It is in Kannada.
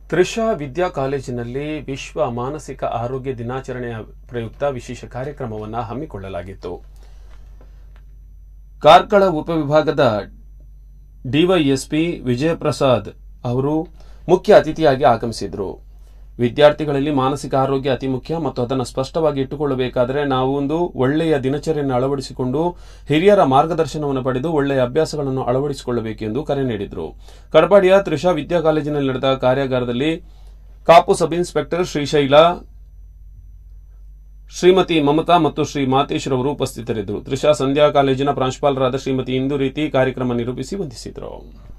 ತ್ರಿಷಾ ವಿದ್ಯಾ ಕಾಲೇಜಿನಲ್ಲಿ ವಿಶ್ವ ಮಾನಸಿಕ ಆರೋಗ್ಯ ದಿನಾಚರಣೆಯ ಪ್ರಯುಕ್ತ ವಿಶೇಷ ಕಾರ್ಯಕ್ರಮವನ್ನು ಹಮ್ಮಿಕೊಳ್ಳಲಾಗಿತ್ತು ಕಾರ್ಕಳ ಉಪವಿಭಾಗದ ಡಿವೈಎಸ್ಪಿ ವಿಜಯಪ್ರಸಾದ್ ಅವರು ಮುಖ್ಯ ಅತಿಥಿಯಾಗಿ ಆಗಮಿಸಿದ್ರು ವಿದ್ಯಾರ್ಥಿಗಳಲ್ಲಿ ಮಾನಸಿಕ ಆರೋಗ್ಯ ಅತಿ ಮುಖ್ಯ ಮತ್ತು ಅದನ್ನು ಸ್ಪಷ್ಟವಾಗಿ ಇಟ್ಟುಕೊಳ್ಳಬೇಕಾದರೆ ನಾವು ಒಂದು ಒಳ್ಳೆಯ ದಿನಚರಿಯನ್ನು ಅಳವಡಿಸಿಕೊಂಡು ಹಿರಿಯರ ಮಾರ್ಗದರ್ಶನವನ್ನು ಪಡೆದು ಒಳ್ಳೆಯ ಅಭ್ಯಾಸಗಳನ್ನು ಅಳವಡಿಸಿಕೊಳ್ಳಬೇಕೆಂದು ಕರೆ ನೀಡಿದರು ಕಡಪಾಡಿಯ ತ್ರಿಷಾ ವಿದ್ಯಾ ಕಾಲೇಜಿನಲ್ಲಿ ನಡೆದ ಕಾರ್ಯಾಗಾರದಲ್ಲಿ ಕಾಪು ಸಬ್ ಇನ್ಸ್ಪೆಕ್ಟರ್ ಶ್ರೀಶೈಲ ಶ್ರೀಮತಿ ಮಮತಾ ಮತ್ತು ಶ್ರೀ ಮಾತೇಶ್ ರವರು ಉಪಸ್ಥಿತರಿದ್ದರು ತ್ರಿಷಾ ಸಂಧ್ಯಾ ಕಾಲೇಜಿನ ಪ್ರಾಂಶುಪಾಲರಾದ ಶ್ರೀಮತಿ ಇಂದು ರೀತಿ ಕಾರ್ಯಕ್ರಮ ನಿರೂಪಿಸಿ ವಂದಿಸಿದರು